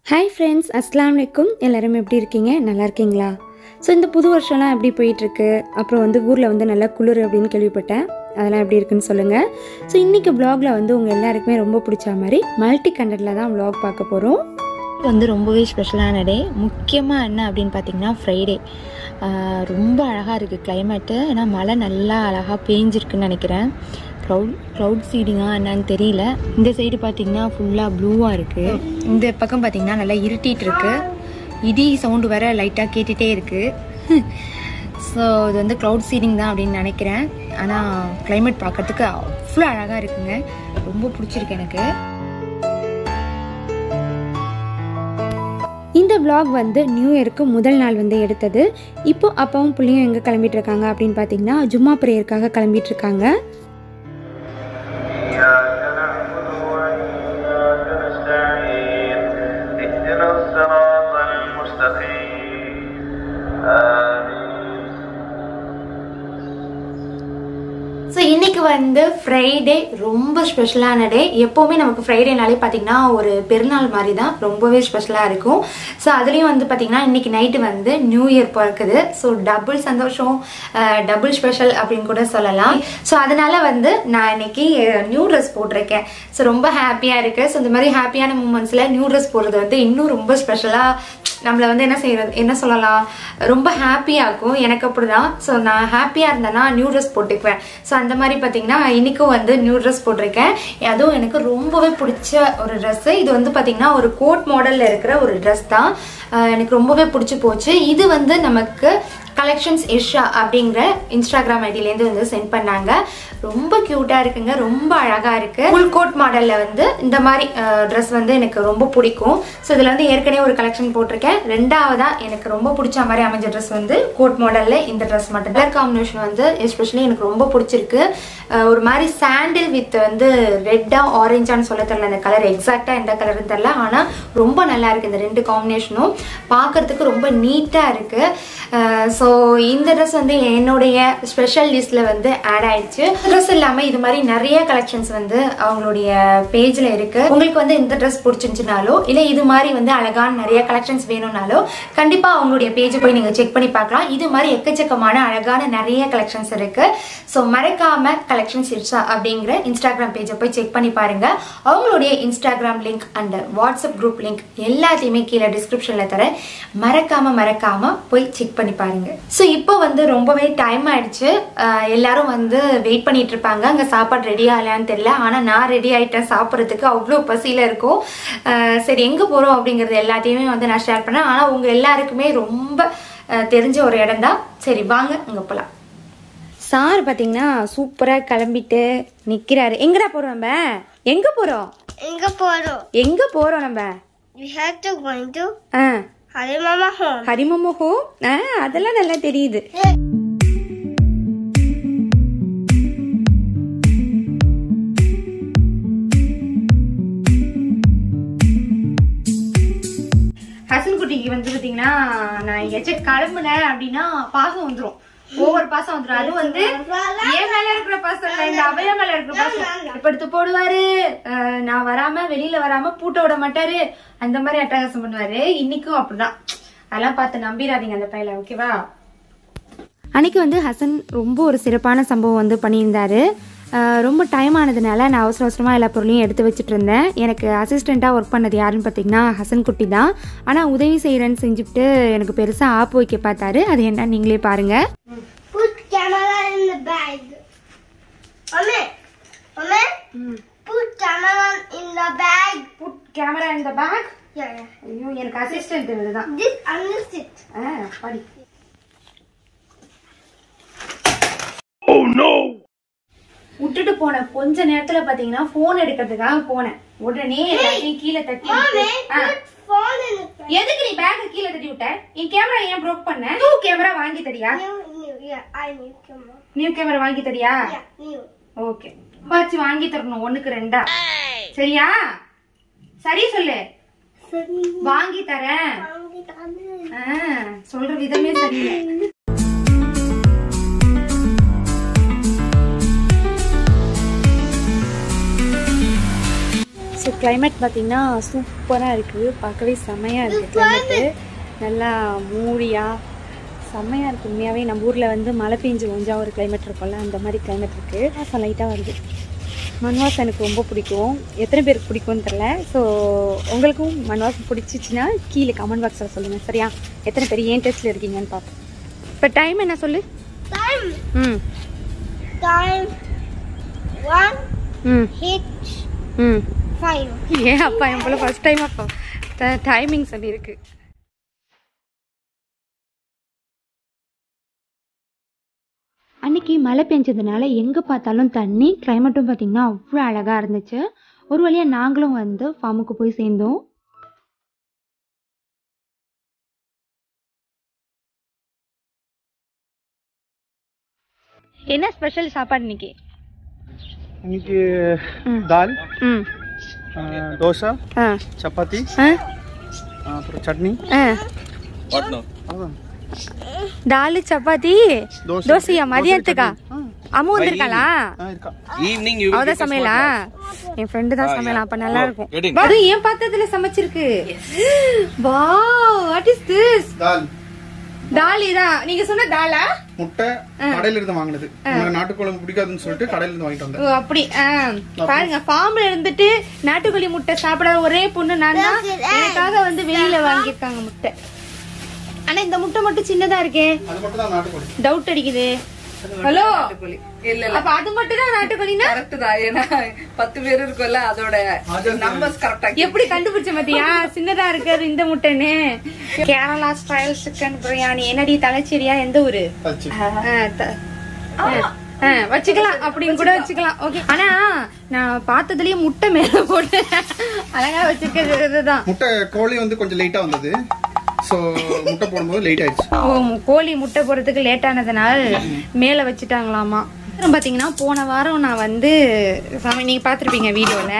Hi friends அஸ்லாம் வலைக்கும் எல்லாரும் எப்படி இருக்கீங்க நல்லா இருக்கீங்களா ஸோ இந்த புது வருஷம்லாம் எப்படி போயிட்டுருக்கு அப்புறம் வந்து ஊரில் வந்து நல்லா குளிர் அப்படின்னு கேள்விப்பட்டேன் அதெல்லாம் எப்படி இருக்குன்னு சொல்லுங்கள் ஸோ இன்றைக்கி வ்ளாகில் வந்து உங்கள் எல்லாருக்குமே ரொம்ப பிடிச்ச மாதிரி மல்டி கண்டென்ட்டில் தான் வ்ளாக் பார்க்க போகிறோம் இது வந்து ரொம்பவே ஸ்பெஷலான டே முக்கியமாக என்ன அப்படின்னு பார்த்தீங்கன்னா ஃப்ரைடே ரொம்ப அழகாக இருக்குது கிளைமேட்டு ஏன்னா மழை நல்லா அழகாக பேஞ்சிருக்குன்னு நினைக்கிறேன் க்ரௌட் க்ரௌட் சீடிங்கா என்னன்னு தெரியல இந்த சைடு பார்த்தீங்கன்னா ஃபுல்லாக ப்ளூவாக இருக்குது இந்த பக்கம் பார்த்தீங்கன்னா நல்லா இருட்டிட்டு இருக்கு இடி சவுண்டு வேற லைட்டாக கேட்டுகிட்டே இருக்குது ஸோ இது வந்து க்ளவுட் சீடிங் தான் அப்படின்னு நினைக்கிறேன் ஆனால் கிளைமேட் பார்க்கறதுக்கு அவ்வளோ அழகாக இருக்குங்க ரொம்ப பிடிச்சிருக்கு எனக்கு இந்த vlog வந்து நியூ இயருக்கு முதல் நாள் வந்து எடுத்தது இப்போ அப்பாவும் புள்ளியும் எங்கே கிளம்பிட்டு இருக்காங்க அப்படின்னு பார்த்தீங்கன்னா ஜும்மா ப்ரேயருக்காக கிளம்பிட்டு இருக்காங்க إياك نعبد وإياك نستعين اهدنا الصراط المستقيم آمين ஸோ இன்னைக்கு வந்து ஃப்ரைடே ரொம்ப ஸ்பெஷலான டே எப்போவுமே நமக்கு ஃப்ரைடேனாலே பார்த்தீங்கன்னா ஒரு பெருநாள் மாதிரி தான் ரொம்பவே ஸ்பெஷலாக இருக்கும் ஸோ அதுலேயும் வந்து பார்த்தீங்கன்னா இன்னைக்கு நைட்டு வந்து நியூ இயர் பிறக்குது ஸோ டபுள் சந்தோஷம் டபுள் ஸ்பெஷல் அப்படின்னு கூட சொல்லலாம் ஸோ அதனால வந்து நான் இன்னைக்கு நியூ ட்ரெஸ் போட்டிருக்கேன் ஸோ ரொம்ப ஹாப்பியாக இருக்கு ஸோ இந்த மாதிரி ஹாப்பியான மூமெண்ட்ஸில் நியூ ட்ரெஸ் போடுறது வந்து இன்னும் ரொம்ப ஸ்பெஷலாக நம்மளை வந்து என்ன செய்யறது என்ன சொல்லலாம் ரொம்ப ஹாப்பியாக இருக்கும் எனக்கு அப்படிதான் ஸோ நான் ஹாப்பியாக இருந்தேன்னா நியூ ட்ரெஸ் போட்டுக்குவேன் ஸோ அந்த மாதிரி பார்த்தீங்கன்னா இன்னைக்கும் வந்து நியூ ட்ரெஸ் போட்டிருக்கேன் அதுவும் எனக்கு ரொம்பவே பிடிச்ச ஒரு ட்ரெஸ்ஸு இது வந்து பார்த்தீங்கன்னா ஒரு கோட் மாடலில் இருக்கிற ஒரு ட்ரெஸ் தான் அஹ் எனக்கு ரொம்பவே பிடிச்சி போச்சு இது வந்து நமக்கு கலெக்ஷன்ஸ் இஷா அப்படிங்கிற இன்ஸ்டாகிராம் ஐடியிலேருந்து வந்து சென்ட் பண்ணாங்க ரொம்ப க்யூட்டாக இருக்குங்க ரொம்ப அழகாக இருக்கு ஃபுல் கோட் மாடலில் வந்து இந்த மாதிரி ட்ரெஸ் வந்து எனக்கு ரொம்ப பிடிக்கும் ஸோ இதில் வந்து ஏற்கனவே ஒரு கலெக்ஷன் போட்டிருக்கேன் ரெண்டாவதா எனக்கு ரொம்ப பிடிச்ச மாதிரி அமைஞ்ச ட்ரெஸ் வந்து கோட் மாடலில் இந்த ட்ரெஸ் மட்டும் கலர் காம்பினேஷன் வந்து எஸ்பெஷலி எனக்கு ரொம்ப பிடிச்சிருக்கு அஹ் ஒரு மாதிரி சாண்டில் வித் வந்து ரெட்டா ஆரஞ்சான்னு சொல்ல தெரியல அந்த கலர் எக்ஸாக்டா எந்த கலர்னு தெரியல ஆனால் ரொம்ப நல்லா இருக்கு இந்த ரெண்டு காம்பினேஷனும் பார்க்கறதுக்கு ரொம்ப நீட்டாக இருக்கு ஸோ இந்த ட்ரெஸ் வந்து என்னுடைய ஸ்பெஷல் லிஸ்ட்ல வந்து ஆட் ஆயிடுச்சு ட்ரெஸ் இல்லாமல் இது மாதிரி நிறைய கலெக்ஷன்ஸ் வந்து அவங்களுடைய பேஜில் இருக்கு உங்களுக்கு வந்து இந்த ட்ரெஸ் பிடிச்சிருந்துச்சுனாலோ இல்லை இது மாதிரி வந்து அழகான நிறைய கலெக்ஷன்ஸ் வேணும்னாலோ கண்டிப்பாக அவங்களுடைய பேஜை போய் நீங்கள் செக் பண்ணி பார்க்கலாம் இது மாதிரி எக்கச்சக்கமான அழகான நிறைய கலெக்ஷன்ஸ் இருக்கு ஸோ மறக்காம கலெக்ஷன்ஸ் இர்ஷா அப்படிங்கிற இன்ஸ்டாகிராம் பேஜை போய் செக் பண்ணி பாருங்க அவங்களுடைய Instagram link and WhatsApp group link எல்லாத்தையுமே கீழே டிஸ்கிரிப்ஷன்ல தரேன் மறக்காம மறக்காம போய் செக் பண்ணி பாருங்க ஸோ இப்போ வந்து ரொம்பவே டைம் ஆயிடுச்சு அஹ் எல்லாரும் வந்து வெயிட் பண்ணிட்டு இருப்பாங்க அங்கே சாப்பாடு ரெடி ஆகலான்னு தெரியல ஆனால் நான் ரெடி ஆயிட்டேன் சாப்பிட்றதுக்கு அவ்வளோ பசியில இருக்கும் அஹ் சரி எங்கே போகிறோம் அப்படிங்கிறது எல்லாத்தையுமே வந்து நான் ஷேர் பண்ணேன் ஆனால் உங்க எல்லாருக்குமே ரொம்ப அஹ் தெரிஞ்ச ஒரு இடம் தான் சரி வாங்க அங்கே போகலாம் சார் பார்த்தீங்கன்னா சூப்பராக கிளம்பிட்டு நிற்கிறாரு எங்கடா போகிறோம் நம்ம எங்கே போகிறோம் எங்க போறோம் எங்கே போகிறோம் நம்ம we have to going to ஆ ஹரி மாமா ஹோம் ஹரிமமோ ஹோம் ஆ அதெல்லாம் நல்லா தெரியுது ஹசன் குட்டிக்கு வந்து பாத்தீங்கன்னா நான் எங்கேயாச்சும் கிளம்புனேன் அப்படின்னா பாசம் வந்துரும் ஒவ்வொரு பாசம் வந்துரும் அது வந்து என் மேல இருக்கிற பாசம் இல்ல இந்த அபயா மேல இருக்கிற பாசம் இப்ப எடுத்து போடுவாரு அஹ் நான் வராம வெளியில வராம பூட்ட விட மாட்டாரு அந்த மாதிரி அட்டகாசம் பண்ணுவாரு இன்னைக்கும் அப்படிதான் அதெல்லாம் பார்த்து நம்பிடாதீங்க அந்த பையல ஓகேவா அன்னைக்கு வந்து ஹசன் ரொம்ப ஒரு சிறப்பான சம்பவம் வந்து பண்ணியிருந்தாரு அஹ் ரொம்ப டைம் ஆனதுனால நான் அவசர அவசரமாக எல்லா பொருளையும் எடுத்து வச்சுட்டு இருந்தேன் எனக்கு அசிஸ்டண்ட்டாக ஒர்க் பண்ணது யாருன்னு பார்த்தீங்கன்னா ஹசன் குட்டி தான் ஆனால் உதவி செய்கிறேன்னு செஞ்சுட்டு எனக்கு பெருசாக ஆப்பு வைக்க பார்த்தாரு அது என்ன நீங்களே பாருங்கள் put camera in the bag Mommy, mommy, put camera in the bag. Put camera இந்த பேக் Yeah, yeah. ஐயோ எனக்கு அசிஸ்டன்ட் இதுதான் This under it. ஆ, படி விட்டுட்டு போன கொஞ்ச நேரத்துல பாத்தீங்கன்னா போன் எடுக்கிறதுக்காக போனேன் உடனே எல்லாத்தையும் கீழே தட்டி விட்டு- Mommy, ah. put phone in the bag. எதுக்கு நீ பேக் கீழே தட்டி விட்ட என் கேமரா ஏன் ப்ரோக் பண்ண நியூ கேமரா வாங்கி தரியா New, new, yeah, I need camera. New camera வாங்கி தரியா Yeah, new. ஓகே பாச்சு வாங்கி தரணும் ஒண்ணுக்கு ரெண்டா சரியா சரி சொல்லு Sorry. வாங்கி தரேன் ஆ, சொல்ற விதமே சரியில்லை ஸோ கிளைமேட் பார்த்தீங்கன்னா சூப்பராக இருக்குது பார்க்கவே செமையாக இருக்குது கிளைமேட்டு நல்லா மூடியாக செம்மையாக இருக்குது உண்மையாகவே நம்ம ஊரில் வந்து மழை பெஞ்சு கொஞ்சா ஒரு கிளைமேட் இருக்கும்ல அந்த மாதிரி கிளைமேட் இருக்குது வாசம் லைட்டாக வருது மண் வாசம் எனக்கு ரொம்ப பிடிக்கும் எத்தனை பேருக்கு பிடிக்கும்னு தெரில ஸோ உங்களுக்கும் மண் வாசம் பிடிச்சிச்சின்னா கீழே கமெண்ட் பாக்ஸில் சொல்லுங்கள் சரியா எத்தனை பேர் ஏன் டேஸ்ட்டில் இருக்கீங்கன்னு பார்ப்போம் இப்போ டைம் என்ன சொல்லு Time. ம் Time. One. ம் Hit. ம் Five. ஏன் அப்பா என் போல ஃபர்ஸ்ட் டைம் அப்பா டைமிங் சொல்லியிருக்கு அன்னைக்கு மழை பெஞ்சதுனால எங்கே பார்த்தாலும் தண்ணி கிளைமேட்டும் பார்த்தீங்கன்னா அவ்வளோ அழகாக இருந்துச்சு ஒரு வழியாக நாங்களும் வந்து ஃபார்முக்கு போய் சேர்ந்தோம் என்ன ஸ்பெஷல் சாப்பாடு இன்னைக்கு இன்னைக்கு தால் ம் ஆ, தோசை ஆ சப்பாத்தி ஆ ஆ, அப்புறம் சட்னி ஆ அவ்வளோதான் டாலு சப்பாத்தி தோசை. தோசையா மதியத்துக்கா அம்மா வந்திருக்காளா ஆ இருக்கா ஈவினிங் யூ அவதான் சமையலா என் ஃப்ரெண்டு தான் சமையலாம் அப்ப நல்லா இருக்கும் Wedding. அது ஏன் பாத்திரத்துல சமைச்சிருக்கு வா what is this dal dal இதா நீங்க சொன்ன டாலா முட்டை கடையில இருந்து வாங்கினது உங்களுக்கு நாட்டுக்குழம்பு பிடிக்காதுன்னு சொல்லிட்டு கடையில இருந்து வாங்கிட்டு வந்தேன் ஓ அப்படி ஆ. பாருங்க ஃபார்ம்ல இருந்துட்டு நாட்டுக்கோழி முட்டை சாப்பிடாத ஒரே பொண்ணு நான் தான் எனக்காக வந்து வெளியில வாங்கியிருக்காங்க முட்டை ஆனா இந்த முட்டை மட்டும் சின்னதா இருக்கே அது மட்டும் தான் நாட்டுக்கோழி டவுட் அடிக்குது ஹலோ இல்ல இல்ல அப்ப அது மட்டும் தான் நாட்டுக்கோழினா கரெக்ட் தான் ஏன்னா பத்து பேர் இருக்கும்ல அதோட நம்பர்ஸ் கரெக்டா எப்படி கண்டுபிடிச்ச பாத்தியா சின்னதா இருக்காது இந்த முட்டைன்னு கேரளா ஸ்டைல் சிக்கன் பிரியாணி என்னடி தலைச்சேரியா எந்த ஊரு பச்சை. ஆ, த- ஆ, ஆ, வச்சுக்கலாம் அப்படின்னு கூட வச்சுக்கலாம் ஓகே ஆனா நான் பார்த்ததுலயே முட்டை மேல போட்டு அழகா வச்சிருக்கிறது இதுதான் முட்டை கோழி வந்து கொஞ்சம் லேட்டா வந்தது சோ முட்டை போடும்போது லேட் ஆயிடுச்சு ஓ கோழி முட்டை போடுறதுக்கு லேட் ஆனதுனால மேல வச்சுட்டாங்களாமா அப்புறம் பாத்தீங்கன்னா போன வாரம் நான் வந்து சமை- நீங்க பாத்திருப்பீங்க வீடியோல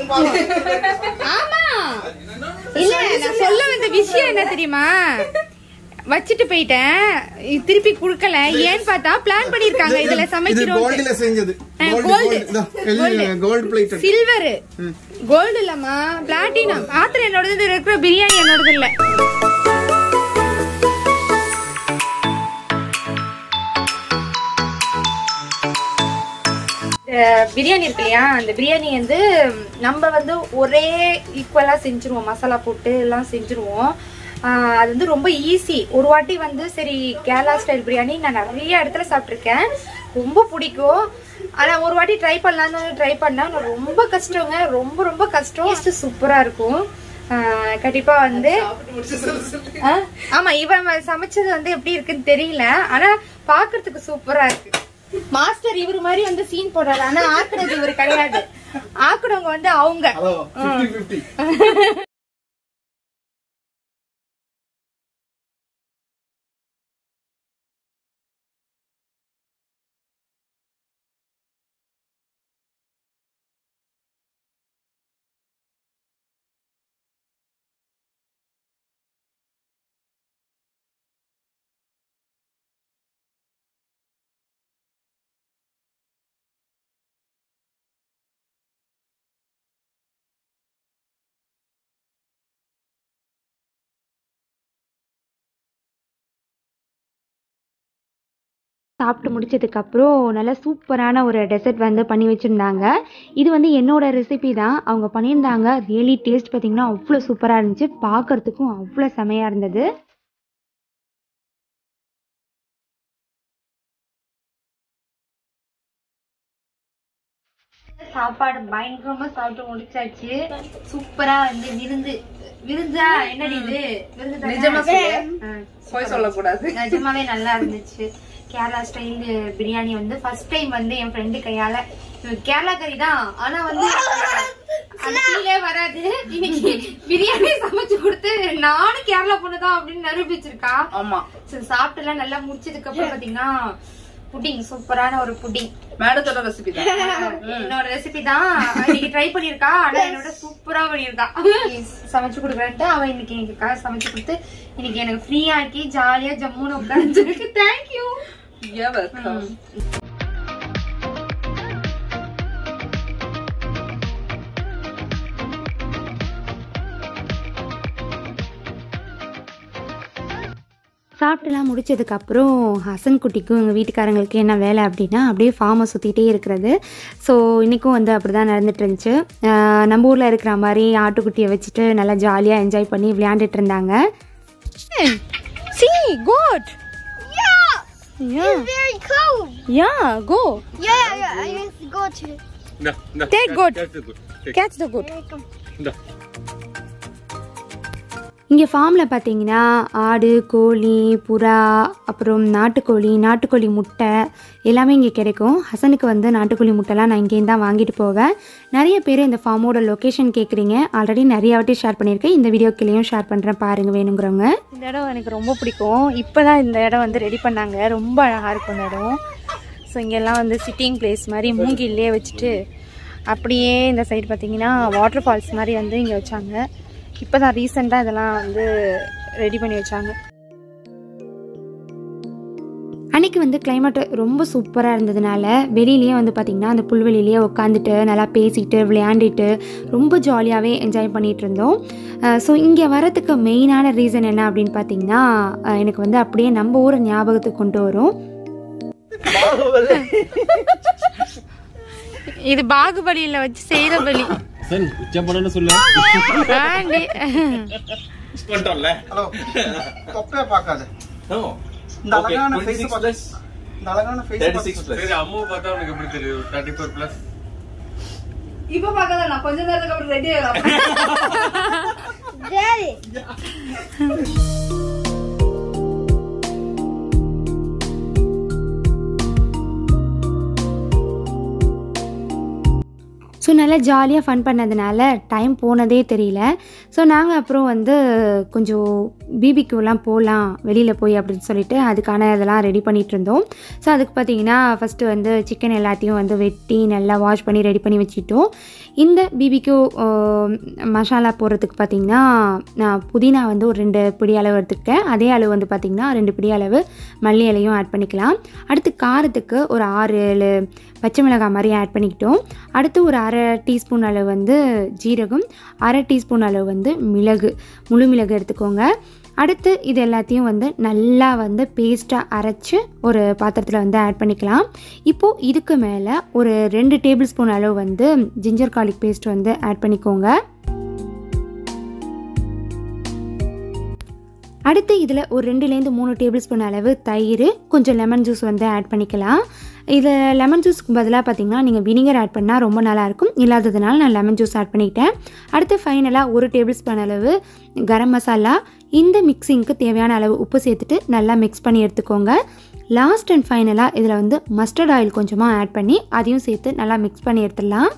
ஆமா இல்ல நான் சொல்ல வந்த விஷயம் என்ன தெரியுமா வச்சுட்டு போயிட்டேன் இது திருப்பி குடுக்கல ஏன்னு பார்த்தா பிளான் பண்ணிருக்காங்க இதுல இது சமைக்கிறோம் கோல்டுல செஞ்சது ஆ, gold gold. Gold plated silver gold இல்லம்மா பிளாட்டினம் பாத்திரம் என்னோடது இருக்கிற பிரியாணி என்னோடது இல்ல இந்த பிரியாணி இருக்கு இல்லையா அந்த பிரியாணி வந்து நம்ம வந்து ஒரே ஈக்குவலா செஞ்சுருவோம் மசாலா போட்டு எல்லாம் செஞ்சுருவோம் ஆஹ் அது வந்து ரொம்ப ஈஸி ஒரு வாட்டி வந்து சரி கேரளா ஸ்டைல் பிரியாணி நான் நிறைய இடத்துல சாப்பிட்ருக்கேன் ரொம்ப பிடிக்கும் ஆனா ஒரு வாட்டி ட்ரை பண்ணலாம்னு ட்ரை பண்ணா நான் ரொம்ப கஷ்டங்க ரொம்ப ரொம்ப கஷ்டம் சூப்பரா இருக்கும் ஆஹ் கண்டிப்பா வந்து ஆ? ஆமா இவன் சமைச்சது வந்து எப்படி இருக்குன்னு தெரியல ஆனா பாக்குறதுக்கு சூப்பரா இருக்கு மாஸ்டர் இவரு மாதிரி வந்து சீன் போடுறாரு ஆனா ஆக்குறது இவரு கிடையாது ஆக்குறவங்க வந்து அவங்க அதோ 50 50 சாப்பிட்டு முடிச்சதுக்கப்புறம் நல்லா சூப்பரான ஒரு டெசர்ட் வந்து பண்ணி வச்சுருந்தாங்க இது வந்து என்னோட ரெசிபி தான் அவங்க பண்ணியிருந்தாங்க ரியலி டேஸ்ட் பார்த்தீங்கன்னா அவ்வளோ சூப்பராக இருந்துச்சு பார்க்கறதுக்கும் அவ்வளோ செமையாக இருந்தது சாப்பாடு பயங்கரமா சாப்பிட்டு முடிச்சாச்சு சூப்பரா வந்து விருந்து விருந்தா என்னடி இது விருந்து தானே? நிஜமா சொல்லு. ஆ, போய் சொல்லக்கூடாது நிஜமாவே நல்லா இருந்துச்சு கேரளா ஸ்டைல் பிரியாணி வந்து ஃபர்ஸ்ட் டைம் வந்து என் ஃப்ரெண்டு கையால இவன் கேரளா கறி தான் ஆனா வந்து அந்த ஃபீலே வராது இன்னைக்கு பிரியாணி சமைச்சு கொடுத்து நானும் கேரளா பொண்ணு தான் அப்படின்னு நிரூபிச்சிருக்கா ஆமா சரி, சாப்பிட்டுலாம் நல்லா முடிச்சதுக்கு அப்புறம் பாத்தீங்கன்னா புட்டிங் சூப்பரான ஒரு புட்டிங் மேடத்தோட ரெசிபி தான் என்னோட ரெசிபி தான் இன்னைக்கு ட்ரை பண்ணிருக்கா ஆனா என்னோட சூப்பரா பண்ணிருக்கா சமைச்சு கொடுக்குறேன்ட்டு அவ இன்னைக்கு எனக்காக சமைச்சு கொடுத்து இன்னைக்கு எனக்கு ஃப்ரீ ஆக்கி ஜாலியா ஜம்முன்னு உட்காந்துருக்கு தேங்க்யூ Yeah, welcome. சாப்பிட்டுலாம் முடிச்சதுக்கப்புறம் ஹசன் குட்டிக்கும் எங்கள் வீட்டுக்காரங்களுக்கு என்ன வேலை அப்படின்னா அப்படியே ஃபார்மை சுற்றிட்டே இருக்கிறது ஸோ இன்றைக்கும் வந்து அப்படி தான் நடந்துட்டு இருந்துச்சு ஆஹ் நம்ம ஊரில் இருக்கிற மாதிரி ஆட்டுக்குட்டியை வச்சுட்டு நல்லா ஜாலியாக என்ஜாய் பண்ணி விளையாண்டுட்டு இருந்தாங்க சி கோட் It's very cold. Yeah go Yeah, yeah, I used to go to. Da, da. Take good. That's the good. Take. Catch the good Da. இங்கே ஃபார்மில் பார்த்தீங்கன்னா ஆடு கோழி புறா அப்புறம் நாட்டுக்கோழி நாட்டுக்கோழி முட்டை எல்லாமே இங்கே கிடைக்கும் ஹசனுக்கு வந்து நாட்டுக்கோழி முட்டைலாம் நான் இங்கேருந்து தான் வாங்கிட்டு போவேன் நிறைய பேர் இந்த ஃபார்மோட லொக்கேஷன் கேட்குறீங்க ஆல்ரெடி நிறைய வாட்டி ஷேர் பண்ணியிருக்கேன் இந்த வீடியோக்கிலையும் ஷேர் பண்ணுறேன் பாருங்கள் வேணுங்கிறவங்க இந்த இடம் எனக்கு ரொம்ப பிடிக்கும் இப்போ தான் இந்த இடம் வந்து ரெடி பண்ணாங்க ரொம்ப அழகாக இருக்கும் இந்த இடம் ஸோ இங்கெல்லாம் வந்து சிட்டிங் பிளேஸ் மாதிரி மூங்கிலே வச்சுட்டு அப்படியே இந்த சைடு பார்த்தீங்கன்னா வாட்டர் ஃபால்ஸ் மாதிரி வந்து இங்கே வச்சாங்க இப்போ தான் ரீசெண்டாக இதெல்லாம் வந்து ரெடி பண்ணி வச்சாங்க அன்னைக்கு வந்து climate ரொம்ப சூப்பராக இருந்ததுனால வெளியிலேயே வந்து பார்த்திங்கன்னா அந்த புல்வெளியிலேயே உட்காந்துட்டு நல்லா பேசிட்டு விளையாண்டுட்டு ரொம்ப ஜாலியாகவே என்ஜாய் பண்ணிகிட்டு இருந்தோம் ஸோ இங்கே வரதுக்கு மெயினான ரீசன் என்ன அப்படின்னு பார்த்தீங்கன்னா அஹ் எனக்கு வந்து அப்படியே நம்ம ஊரை ஞாபகத்துக்கு கொண்டு வரும் இது பாகுபலியில் வச்சு செய்கிற பலி சன் உச்சம் பண்ணணும்னு சொல்லு பண்ணிட்டோம்ல ஹலோ தொப்பையா பார்க்காத No. இந்த Okay, அழகான 26 ஃபேஸ் plus இந்த அழகான ஃபேஸ் 36 plus. சரி அம்மாவை பார்த்தா உனக்கு எப்படி தெரியும் 34 plus இப்ப பார்க்காத நான் கொஞ்ச நேரத்துக்கு அப்புறம் ரெடி ஆகலாம் Daddy. ஸோ நல்லா ஜாலியாக ஃபன் பண்ணதுனால டைம் போனதே தெரியல ஸோ நாங்கள் அப்புறம் வந்து கொஞ்சம் பிபிக்யூலாம் போகலாம் வெளியில் போய் அப்படின்னு சொல்லிட்டு அதுக்கான இதெல்லாம் ரெடி பண்ணிகிட்டு இருந்தோம் ஸோ அதுக்கு பார்த்தீங்கன்னா ஃபஸ்ட்டு வந்து சிக்கன் எல்லாத்தையும் வந்து வெட்டி நல்லா வாஷ் பண்ணி ரெடி பண்ணி வச்சுட்டோம் இந்த பிபிக்யூ மசாலா போடுறதுக்கு பார்த்தீங்கன்னா நான் புதினா வந்து ஒரு ரெண்டு பிடி அளவு எடுத்துக்கிட்டேன் அதே அளவு வந்து பார்த்திங்கன்னா ரெண்டு பிடி அளவு மல்லி இலையும் ஆட் பண்ணிக்கலாம் அடுத்து காரத்துக்கு ஒரு ஆறு ஏழு பச்சை மிளகாய் மாதிரி ஆட் பண்ணிக்கிட்டோம் அடுத்து ஒரு அரை டீஸ்பூன் அளவு வந்து ஜீரகம் அரை டீஸ்பூன் அளவு வந்து மிளகு முழு மிளகு எடுத்துக்கோங்க அடுத்து இது எல்லாத்தையும் வந்து நல்லா வந்து பேஸ்ட்டாக அரைச்சி ஒரு பாத்திரத்தில் வந்து ஆட் பண்ணிக்கலாம் இப்போது இதுக்கு மேலே ஒரு ரெண்டு டேபிள் ஸ்பூன் அளவு வந்து ஜிஞ்சர் garlic பேஸ்ட் வந்து ஆட் பண்ணிக்கோங்க அடுத்து இதில் ஒரு ரெண்டுலேருந்து மூணு டேபிள் ஸ்பூன் அளவு தயிர் கொஞ்சம் லெமன் ஜூஸ் வந்து ஆட் பண்ணிக்கலாம் இதில் லெமன் ஜூஸ்க்கு பதிலாக பார்த்தீங்கன்னா நீங்கள் வினிகர் ஆட் பண்ணால் ரொம்ப நல்லாயிருக்கும் இல்லாததுனால நான் லெமன் ஜூஸ் ஆட் பண்ணிக்கிட்டேன் அடுத்து ஃபைனலாக ஒரு டேபிள் ஸ்பூன் அளவு கரம் மசாலா இந்த மிக்சிங்க்கு தேவையான அளவு உப்பு சேர்த்துட்டு நல்லா மிக்ஸ் பண்ணி எடுத்துக்கோங்க லாஸ்ட் அண்ட் ஃபைனலாக இதில் வந்து மஸ்டர்ட் ஆயில் கொஞ்சமாக ஆட் பண்ணி அதையும் சேர்த்து நல்லா மிக்ஸ் பண்ணி எடுத்துடலாம்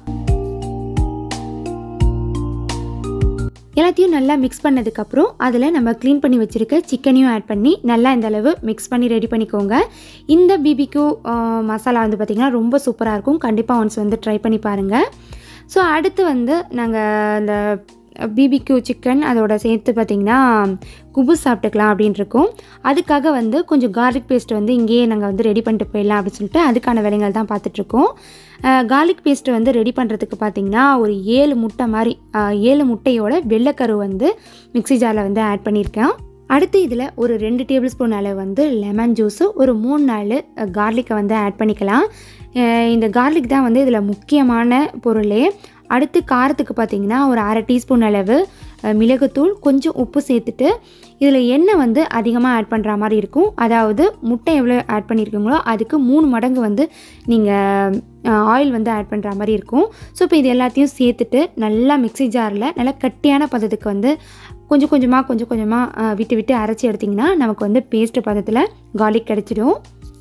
எல்லாத்தையும் நல்லா மிக்ஸ் பண்ணதுக்கப்புறம் அதில் நம்ம க்ளீன் பண்ணி வச்சுருக்க சிக்கனையும் ஆட் பண்ணி நல்லா இந்த அளவு மிக்ஸ் பண்ணி ரெடி பண்ணிக்கோங்க இந்த பிபிக்யூ மசாலா வந்து பார்த்திங்கன்னா ரொம்ப சூப்பராக இருக்கும் கண்டிப்பாக ஒன்ஸ் வந்து ட்ரை பண்ணி பாருங்கள் ஸோ அடுத்து வந்து நாங்கள் இந்த பிபிக்யூ சிக்கன் அதோட சேர்த்து பார்த்திங்கன்னா குபுஸ் சாப்பிட்டுக்கலாம் அப்படின்னு இருக்கோம் அதுக்காக வந்து கொஞ்சம் கார்லிக் பேஸ்ட் வந்து இங்கேயே நாங்கள் வந்து ரெடி பண்ணிட்டு போயிடலாம் அப்படின்னு சொல்லிட்டு அதுக்கான வேலைகள் தான் பார்த்துட்ருக்கோம் கார்லிக் பேஸ்ட்டு வந்து ரெடி பண்ணுறதுக்கு பார்த்திங்கன்னா ஒரு ஏழு முட்டை மாதிரி அஹ், ஏழு முட்டையோட வெள்ளைக்கரு வந்து மிக்ஸி ஜாரில் வந்து ஆட் பண்ணியிருக்கேன் அடுத்து இதில் ஒரு ரெண்டு டேபிள் ஸ்பூன் அளவு வந்து லெமன் ஜூஸு ஒரு மூணு நாலு கார்லிக்கை வந்து ஆட் பண்ணிக்கலாம் அஹ், இந்த கார்லிக் தான் வந்து இதில் முக்கியமான பொருளே அடுத்து காரத்துக்கு பார்த்தீங்கன்னா ஒரு அரை டீஸ்பூன் அளவு அஹ், மிளகுத்தூள் கொஞ்சம் உப்பு சேர்த்துட்டு இதில் எண்ணெய் வந்து அதிகமாக ஆட் பண்ணுற மாதிரி இருக்கும் அதாவது முட்டை எவ்வளோ ஆட் பண்ணியிருக்கீங்களோ அதுக்கு மூணு மடங்கு வந்து நீங்கள் ஆயில் வந்து ஆட் பண்ணுற மாதிரி இருக்கும் ஸோ இப்போ இது எல்லாத்தையும் சேர்த்துட்டு நல்லா மிக்ஸி ஜாரில் நல்லா கட்டியான பதத்துக்கு வந்து கொஞ்சம் கொஞ்சமாக கொஞ்சம் கொஞ்சமாக விட்டு விட்டு அரைச்சி எடுத்திங்கன்னா நமக்கு வந்து பேஸ்ட் பதத்தில் கார்லிக் கிடச்சிடும்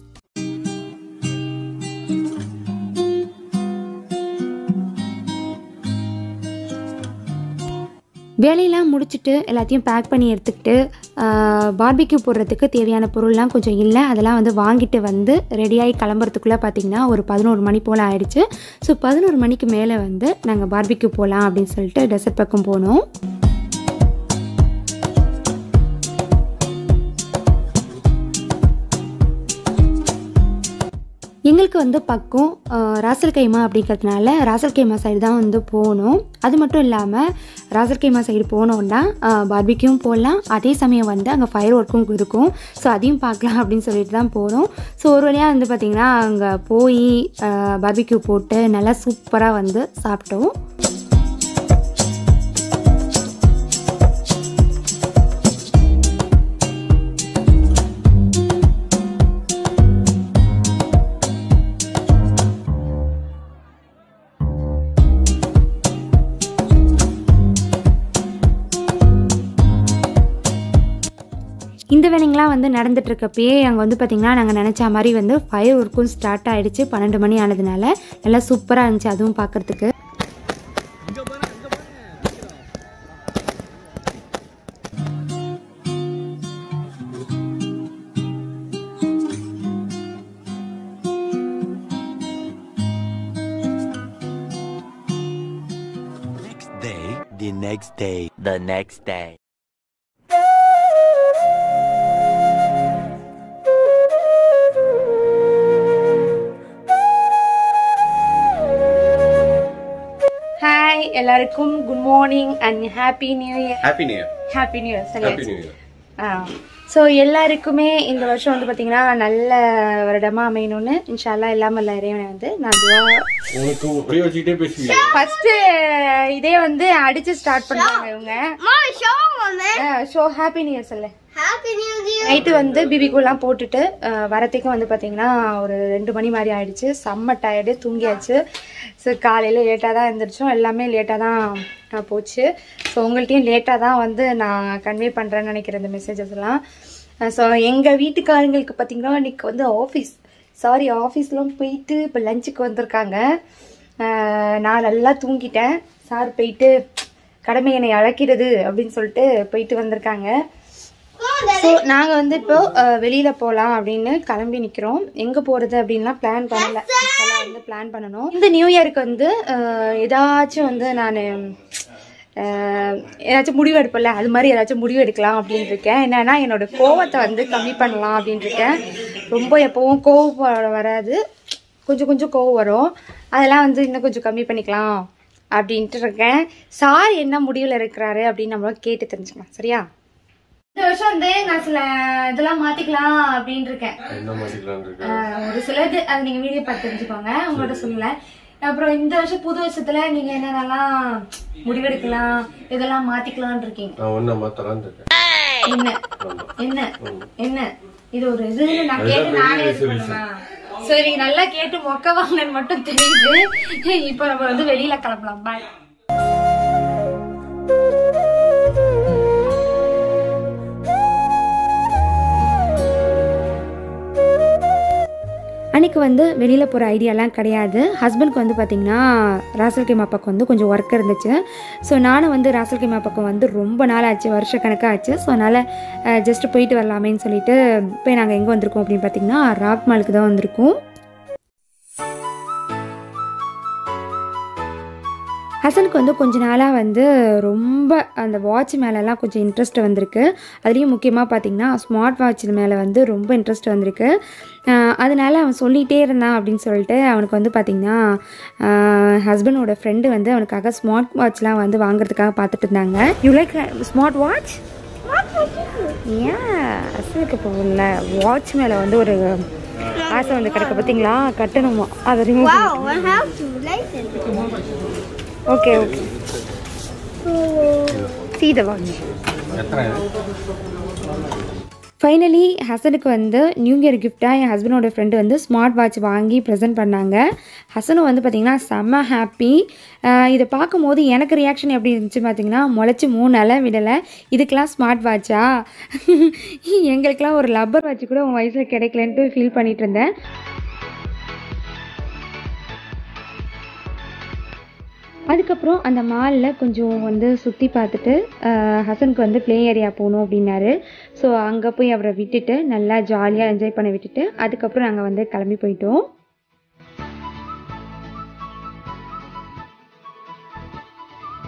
வேலையெல்லாம் முடிச்சுட்டு எல்லாத்தையும் பேக் பண்ணி எடுத்துக்கிட்டு பார்பிக்யூ போடுறதுக்கு தேவையான பொருள்லாம் கொஞ்சம் இல்லை அதெல்லாம் வந்து வாங்கிட்டு வந்து ரெடியாகி கிளம்புறதுக்குள்ளே பார்த்திங்கன்னா ஒரு பதினோரு மணி போல் ஆயிடுச்சு ஸோ பதினோரு மணிக்கு மேலே வந்து நாங்கள் பார்பிக்யூ போகலாம் அப்படின்னு சொல்லிட்டு டெசர்ட் பக்கம் போனோம் எங்களுக்கு வந்து பக்கம் அஹ், ராசல் கைமா அப்படிங்கிறதுனால ராசல் கைமா சைடு தான் வந்து போகணும் அது மட்டும் இல்லாமல் ராசல் கைமா சைடு போனோன்னா பார்பிக்யூவும் போடலாம் அதே சமயம் வந்து அங்கே ஃபயர் ஒர்க்கும் இருக்கும் ஸோ அதையும் பார்க்கலாம் அப்படின்னு சொல்லிட்டு தான் போனோம் ஸோ ஒரு வழியாக வந்து பார்த்திங்கன்னா அங்கே போய் பார்பிக்யூ போட்டு நல்லா சூப்பராக வந்து சாப்பிட்டோம் இந்த வேலைங்களாம் வந்து நடந்துட்டு இருக்கப்பயே அங்கே வந்து பார்த்திங்கன்னா நாங்கள் நினச்ச மாதிரி வந்து ஃபயர் ஒர்க்கும் ஸ்டார்ட் ஆகிடுச்சு பன்னெண்டு மணி ஆனதுனால நல்லா சூப்பராக இருந்துச்சு அதுவும் பார்க்குறதுக்கு Next day, the next day, the next day. Hi எல்லாருக்கும் good morning and happy new year happy new year happy new year happy new year so எல்லாருக்குமே இந்த வருஷம் வந்து பார்த்தீங்கன்னா நல்ல வருடமா அமையணும்னு இன்ஷால்லா இல்லாமல் இல்லை இறைவனை வந்து நான் துவா உனக்கு அப்படியே வச்சுக்கிட்டே பேசுவீங்க ஃபர்ஸ்ட் இதே வந்து அடிச்சு ஸ்டார்ட் பண்றாங்க இவங்க Mommy, show mommy. Show happy new year சொல்லு Happy New Year. நைட்டு வந்து பிபிக்குலாம் போட்டுட்டு அஹ், வரத்துக்கும் வந்து பார்த்தீங்கன்னா ஒரு ரெண்டு மணி மாதிரி ஆயிடுச்சு செம்ம டயர்டு தூங்கியாச்சு ஸோ காலையில் லேட்டாக தான் எழுந்திரிச்சோம் எல்லாமே லேட்டாக தான் அஹ், போச்சு ஸோ உங்கள்கிட்டயும் லேட்டாக தான் வந்து நான் கன்வே பண்ணுறேன்னு நினைக்கிறேன் இந்த மெசேஜஸ் எல்லாம் ஸோ எங்கள் வீட்டுக்காரங்களுக்கு பார்த்தீங்கன்னா இன்னைக்கு வந்து ஆஃபீஸ் சாரி ஆஃபீஸ்லாம் போயிட்டு இப்போ லஞ்சுக்கு வந்திருக்காங்க அஹ், நான் நல்லா தூங்கிட்டேன் சார் போயிட்டு கடமை என்னை அழைக்கிறது அப்படின்னு சொல்லிட்டு போயிட்டு வந்திருக்காங்க ஸோ நாங்கள் வந்து இப்போ அஹ், வெளியில போகலாம் அப்படின்னு கிளம்பி நிற்கிறோம் எங்கே போகிறது அப்படின்லாம் பிளான் பண்ணல இப்போலாம் வந்து பிளான் பண்ணணும் இந்த நியூ இயருக்கு வந்து அஹ், ஏதாச்சும் வந்து நான் ஏதாச்சும் முடிவு எடுப்பல அது மாதிரி ஏதாச்சும் முடிவு எடுக்கலாம் அப்படின்னு இருக்கேன் என்னன்னா என்னோட கோவத்தை வந்து கம்மி பண்ணலாம் அப்படின்னு இருக்கேன் ரொம்ப எப்பவும் கோவம் வராது கொஞ்சம் கொஞ்சம் கோவம் வரும் அதெல்லாம் வந்து இன்னும் கொஞ்சம் கம்மி பண்ணிக்கலாம் அப்படின்ட்டு இருக்கேன் சார் என்ன முடிவில் இருக்கிறாரு அப்படின்னு நம்ம கேட்டு தெரிஞ்சுக்கலாம் சரியா இந்த வருஷம் வந்து நான் சில இதெல்லாம் மாத்திக்கலாம் அப்படின்னு இருக்கேன் என்ன மாட்டிக்கலாம் இருக்கு ஆஹ் ஒரு சிலது அது நீங்க வீடியோ பார்த்து தெரிஞ்சுக்கோங்க உங்கள்ட்ட சொல்லல அப்புறம் இந்த வருஷம் புது வருஷத்துல நீங்க என்னென்னலாம் முடிவெடுக்கலாம் இதெல்லாம் மாத்திக்கலாம்னு இருக்கீங்க நான் ஒன்ன மாத்தலான்னு இருக்கேன் என்ன என்ன என்ன இது ஒரு இது நான் கேட்டு நானே இது பண்ணுவேன் சரி நீங்க நல்லா கேட்டு மொக்க வாங்கினு மட்டும் தெரியுது இப்போ நம்ம வந்து வெளியில கிளம்பலாம் பாய் அன்றைக்கி வந்து வெளியில் போகிற ஐடியாலாம் கிடையாது ஹஸ்பண்ட்க்கு வந்து பார்த்திங்கன்னா ராசல் கேமா பக்கம் வந்து கொஞ்சம் ஒர்க் இருந்துச்சு ஸோ நானும் வந்து ராசல் கேமா பக்கம் வந்து ரொம்ப நாள் ஆச்சு வருஷக்கணக்காக ஆச்சு ஸோ அதனால் ஜஸ்ட் போயிட்டு வரலாமேன்னு சொல்லிட்டு போய் நாங்கள் எங்கே வந்திருக்கோம் அப்படின்னு பார்த்திங்கன்னா ராக் மாலுக்கு தான் வந்திருக்கோம் ஹசனுக்கு வந்து கொஞ்ச நாளாக வந்து ரொம்ப அந்த வாட்ச் மேலெல்லாம் கொஞ்சம் இன்ட்ரெஸ்ட் வந்திருக்கு அதுலேயும் முக்கியமாக பார்த்தீங்கன்னா ஸ்மார்ட் வாட்ச் மேலே வந்து ரொம்ப இன்ட்ரெஸ்ட் வந்திருக்கு ஆஹ் அதனால அவன் சொல்லிகிட்டே இருந்தான் அப்படின்னு சொல்லிட்டு அவனுக்கு வந்து பார்த்திங்கன்னா ஹஸ்பண்டோட ஃப்ரெண்டு வந்து அவனுக்காக ஸ்மார்ட் வாட்ச்லாம் வந்து வாங்குறதுக்காக பார்த்துட்டு இருந்தாங்க யூ லைக் ஸ்மார்ட் வாட்ச் ஏன் அசலுக்கு போகல வாட்ச் மேலே வந்து ஒரு ஆசை வந்து கிடக்க பார்த்தீங்களா கட்டணுமா அதை remove Wow, I have to like it. Okay okay see the watch எத்தனை ஃபைனலி ஹசனுக்கு வந்து நியூ இயர் கிஃப்டாக என் ஹஸ்பண்டோட ஃப்ரெண்டு வந்து ஸ்மார்ட் வாட்ச் வாங்கி ப்ரெசென்ட் பண்ணாங்க ஹசனும் வந்து பார்த்திங்கன்னா செம்ம ஹாப்பி இதை பார்க்கும்போது எனக்கு ரியாக்ஷன் எப்படி இருந்துச்சு பார்த்தீங்கன்னா முளைச்சி மூணு நாளாக விடலை இதுக்கெலாம் ஸ்மார்ட் வாட்சா எங்களுக்கெலாம் ஒரு லப்பர் வாட்ச் கூட உன் வயசில் கிடைக்கலன்ட்டு ஃபீல் பண்ணிட்டு இருந்தேன் அதுக்கப்புறம் அந்த மாலில் கொஞ்சம் வந்து சுற்றி பார்த்துட்டு ஆஹ், ஹசனுக்கு வந்து ப்ளே ஏரியா போகணும் அப்படின்னாரு ஸோ அங்கே போய் அவரை விட்டுட்டு நல்லா ஜாலியாக என்ஜாய் பண்ண விட்டுட்டு அதுக்கப்புறம் நாங்கள் வந்து கிளம்பி போயிட்டோம்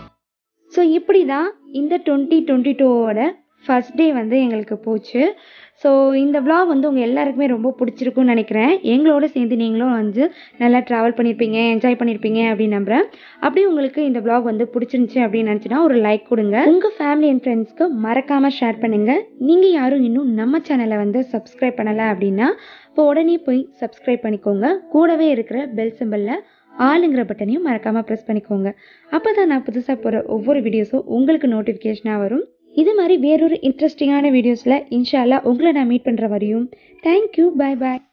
ஸோ இப்படி தான் இந்த டுவெண்ட்டி டுவெண்ட்டி டூவோட ஃபஸ்ட் டே வந்து எங்களுக்கு போச்சு ஸோ இந்த vlog வந்து உங்கள் எல்லாருக்குமே ரொம்ப பிடிச்சிருக்கும்னு நினைக்கிறேன் எங்களோட சேர்ந்து நீங்களும் வந்து நல்லா ட்ராவல் பண்ணியிருப்பீங்க என்ஜாய் பண்ணியிருப்பீங்க அப்படின்னு நம்புகிறேன் அப்படியே உங்களுக்கு இந்த vlog வந்து பிடிச்சிருந்துச்சி அப்படின்னு நினச்சினா ஒரு லைக் கொடுங்க உங்கள் ஃபேமிலி அண்ட் ஃப்ரெண்ட்ஸ்க்கு மறக்காமல் ஷேர் பண்ணுங்கள் நீங்கள் யாரும் இன்னும் நம்ம சேனலை வந்து சப்ஸ்கிரைப் பண்ணலை அப்படின்னா இப்போ உடனே போய் சப்ஸ்கிரைப் பண்ணிக்கோங்க கூடவே இருக்கிற பெல் சிம்பிளில் ஆளுங்கிற பட்டனையும் மறக்காமல் ப்ரெஸ் பண்ணிக்கோங்க அப்போ தான் நான் புதுசாக போகிற ஒவ்வொரு வீடியோஸும் உங்களுக்கு நோட்டிஃபிகேஷனாக வரும் இது மாதிரி வேறொரு இன்ட்ரெஸ்டிங்கான வீடியோஸில் இன்ஷால்லா உங்களை நான் மீட் பண்ணுற வரையும் தேங்க்யூ பை பாய்